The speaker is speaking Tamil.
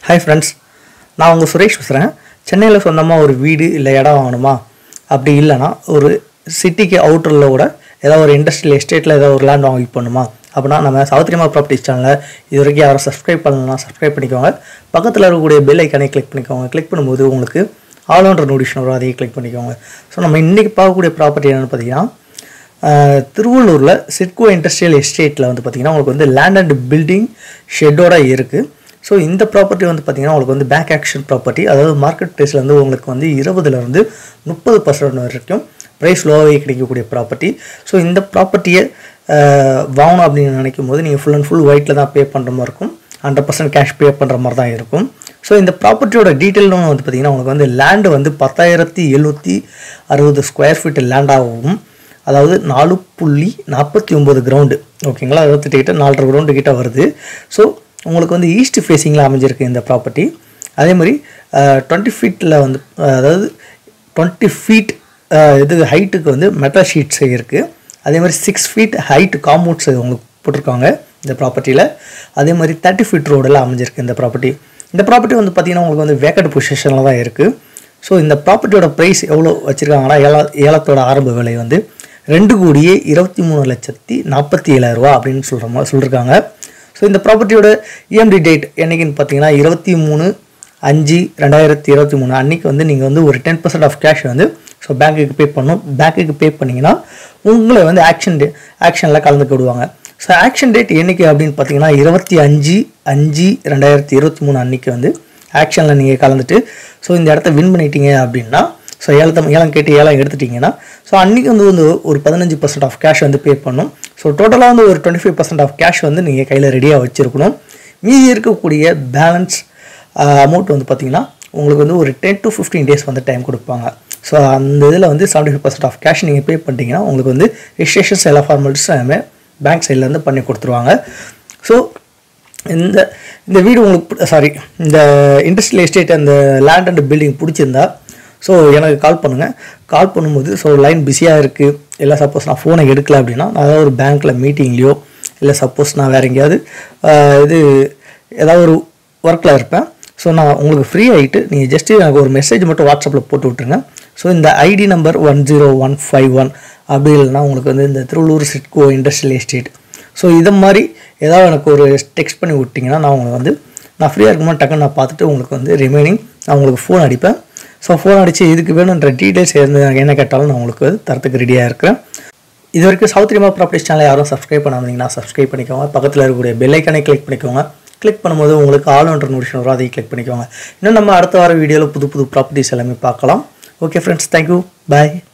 ஹாய் ஃப்ரெண்ட்ஸ் நான் உங்கள் சுரேஷ் பேசுகிறேன் சென்னையில் சொந்தமாக ஒரு வீடு இல்லை இடம் வாங்கணுமா அப்படி இல்லைன்னா ஒரு சிட்டிக்கு அவுட்டரில் கூட ஏதாவது ஒரு இண்டஸ்ட்ரியல் எஸ்டேட்டில் ஏதாவது ஒரு லேண்ட் வாங்கி பண்ணுமா அப்படின்னா நம்ம சௌத்ரிமா ப்ராப்பர்ட்டிஸ் சேனலை இது வரைக்கும் யாரும் சப்ஸ்கிரைப் பண்ணலாம் சப்ஸ்கிரைப் பண்ணிக்கோங்க பக்கத்தில் இருக்கக்கூடிய பெல் ஐக்கானே கிளிக் பண்ணிக்கோங்க கிளிக் பண்ணும்போது உங்களுக்கு ஆல் ஒன்ற நோட்டிஃபிகேஷன் வரும் அதையும் கிளிக் பண்ணிக்கோங்க ஸோ நம்ம இன்றைக்கி பார்க்கக்கூடிய ப்ராப்பர்ட்டி என்னென்னு பார்த்தீங்கன்னா ஆஹ், திருவள்ளூரில் சிட்கோ இண்டஸ்ட்ரியல் எஸ்டேட்டில் வந்து பார்த்திங்கன்னா உங்களுக்கு வந்து லேண்ட் அண்ட் பில்டிங் ஷெட்டோட இருக்குது ஸோ இந்த ப்ராப்பர்ட்டி வந்து பார்த்திங்கன்னா உங்களுக்கு வந்து பேக் ஆக்ஷன் ப்ராப்பர்ட்டி அதாவது மார்க்கெட் ப்ரைஸில் வந்து உங்களுக்கு வந்து இருபதுலேருந்து முப்பது பர்சன்ட் வரைக்கும் ப்ரைஸ் லோவாகவே கிடைக்கக்கூடிய ப்ராப்பர்ட்டி ஸோ இந்த ப்ராப்பர்ட்டியை வாங்கணும் அப்படின்னு நினைக்கும் போது நீங்கள் ஃபுல் அண்ட் ஃபுல் ஒயிட்டில் தான் பே பண்ணுற மாதிரி இருக்கும் ஹண்ட்ரட் பர்சன்ட் கேஷ் பே பண்ணுற மாதிரி தான் இருக்கும் ஸோ இந்த ப்ராப்பர்ட்டியோட டீட்டெயிலும் வந்து பார்த்திங்கன்னா உங்களுக்கு வந்து லேண்டு வந்து பத்தாயிரத்தி எழுநூற்றி அறுபது ஸ்கொயர் ஃபீட் லேண்டாகவும் அதாவது நாலு புள்ளி நாற்பத்தி ஒம்பது கிரவுண்டு ஓகேங்களா அறுபத்தெட்டு கிட்ட நாலரை கிரவுண்டு கிட்ட வருது ஸோ உங்களுக்கு வந்து ஈஸ்ட் ஃபேஸிங்கில் அமைஞ்சிருக்கு இந்த ப்ராப்பர்ட்டி அதே மாதிரி டுவெண்ட்டி ஃபீட்டில் வந்து அஹ், அதாவது டுவெண்ட்டி ஃபீட் இது ஹைட்டுக்கு வந்து மெட்டல் ஷீட்ஸ் இருக்குது அதே மாதிரி சிக்ஸ் ஃபீட் ஹைட் காம்பவுண்ட்ஸ் உங்களுக்கு போட்டிருக்காங்க இந்த ப்ராப்பர்ட்டியில் அதே மாதிரி தேர்ட்டி ஃபீட் ரோடில் அமைஞ்சிருக்கு இந்த ப்ராப்பர்ட்டி இந்த ப்ராப்பர்ட்டி வந்து பார்த்திங்கன்னா உங்களுக்கு வந்து வேக்கட் பொசிஷனில் தான் இருக்குது ஸோ இந்த ப்ராப்பர்ட்டியோட ப்ரைஸ் எவ்வளோ வச்சுருக்காங்கன்னா ஏலா ஏலத்தோட ஆரம்ப விலை வந்து ரெண்டு கோடியே இருபத்தி மூணு லட்சத்தி நாற்பத்தி ஏழாயிரம் ரூபா அப்படின்னு சொல்கிற மாதிரி சொல்லியிருக்காங்க ஸோ இந்த ப்ராப்பர்ட்டியோட இஎம்டி டேட் என்னைக்குன்னு பார்த்தீங்கன்னா இருபத்தி மூணு அஞ்சு ரெண்டாயிரத்தி இருபத்தி மூணு அன்றைக்கி வந்து நீங்கள் வந்து ஒரு டென் பர்சன்ட் ஆஃப் கேஷ் வந்து ஸோ பேங்க்குக்கு பே பண்ணணும் பேங்க்குக்கு பே பண்ணிங்கன்னா உங்களை வந்து ஆக்ஷன் டே ஆக்ஷனில் கலந்துக்க விடுவாங்க ஸோ ஆக்ஷன் டேட் என்னைக்கு அப்படின்னு பார்த்தீங்கன்னா இருபத்தி அஞ்சு அஞ்சு ரெண்டாயிரத்தி இருபத்தி மூணு அன்றைக்கி வந்து ஆக்ஷனில் நீங்கள் கலந்துட்டு ஸோ இந்த இடத்த வின் பண்ணிட்டீங்க அப்படின்னா ஸோ ஏலத்தை ஏலம் கேட்டு ஏலம் எடுத்துட்டிங்கன்னா ஸோ அன்றைக்கி வந்து வந்து ஒரு பதினஞ்சு பர்சன்ட் ஆஃப் கேஷ் வந்து பே பண்ணும் ஸோ டோட்டலாக வந்து ஒரு twenty five percent of cash வந்து நீங்கள் கையில் ரெடியாக வச்சுருக்கணும் மீதி இருக்கக்கூடிய பேலன்ஸ் அமௌண்ட் வந்து பார்த்திங்கன்னா உங்களுக்கு வந்து ஒரு டென் டு ஃபிஃப்டீன் டேஸ் வந்து டைம் கொடுப்பாங்க ஸோ அந்த இதில் வந்து seventy five percent of cash நீங்கள் பே பண்ணிட்டீங்கன்னா உங்களுக்கு வந்து ரெஜிஸ்ட்ரேஷன்ஸ் எல்லா ஃபார்மாலிட்டிஸ் எல்லாமே பேங்க் சைட்லேருந்து பண்ணி கொடுத்துருவாங்க ஸோ இந்த இந்த வீடு உங்களுக்கு சாரி இந்த இண்டஸ்ட்ரியல் எஸ்டேட் அந்த லேண்ட் அண்ட் பில்டிங் பிடிச்சிருந்தா ஸோ எனக்கு கால் பண்ணுங்கள் கால் பண்ணும்போது ஸோ லைன் பிஸியாக இருக்குது இல்லை சப்போஸ் நான் ஃபோனை எடுக்கல அப்படின்னா நான் ஏதாவது ஒரு பேங்க்கில் மீட்டிங்லேயோ இல்லை சப்போஸ் நான் வேறு எங்கேயாவது ஆஹ், இது ஏதாவது ஒரு ஒர்க்கில் இருப்பேன் ஸோ நான் உங்களுக்கு ஃப்ரீ ஆகிட்டு நீங்கள் ஜஸ்ட்டு எனக்கு ஒரு மெசேஜ் மட்டும் வாட்ஸ்அப்பில் போட்டு விட்ருங்க ஸோ இந்த ID number one zero one five one அப்படி இல்லைன்னா உங்களுக்கு வந்து இந்த Thiruvallur SIDCO industrial estate so இதை மாதிரி ஏதாவது எனக்கு ஒரு டெக்ஸ்ட் பண்ணி விட்டிங்கன்னா நான் உங்களுக்கு வந்து நான் ஃப்ரீயாக இருக்கும்போது டக்குன்னு நான் பார்த்துட்டு உங்களுக்கு வந்து ரிமைனிங் நான் உங்களுக்கு ஃபோன் அடிப்பேன் ஸோ ஃபோன் அடித்து இதுக்கு வேணுன்ற டீட்டெயில்ஸ் எது என்ன கேட்டாலும் நான் உங்களுக்கு தரத்துக்கு ரெடியாக இருக்கிறேன் இது வரைக்கும் சவுத் ரிமா ப்ராப்பர்ட்டிஸ் சேனலை யாரும் சப்ஸ்கிரைப் பண்ணாமீங்கன்னா சப்ஸ்கிரைப் பண்ணிக்கோங்க பக்கத்தில் இருக்கக்கூடிய பெல் ஐக்கானே கிளிக் பண்ணிக்கோங்க கிளிக் பண்ணும்போது உங்களுக்கு ஆல் ஒன்ற நோட்டிஃபிகேஷன் வரும் அதையும் கிளிக் பண்ணிக்கோங்க இன்னும் நம்ம அடுத்த வார வீடியோவில் புது புது ப்ராப்பர்ட்டிஸ் எல்லாமே பார்க்கலாம் ஓகே ஃப்ரெண்ட்ஸ் தேங்க்யூ பாய்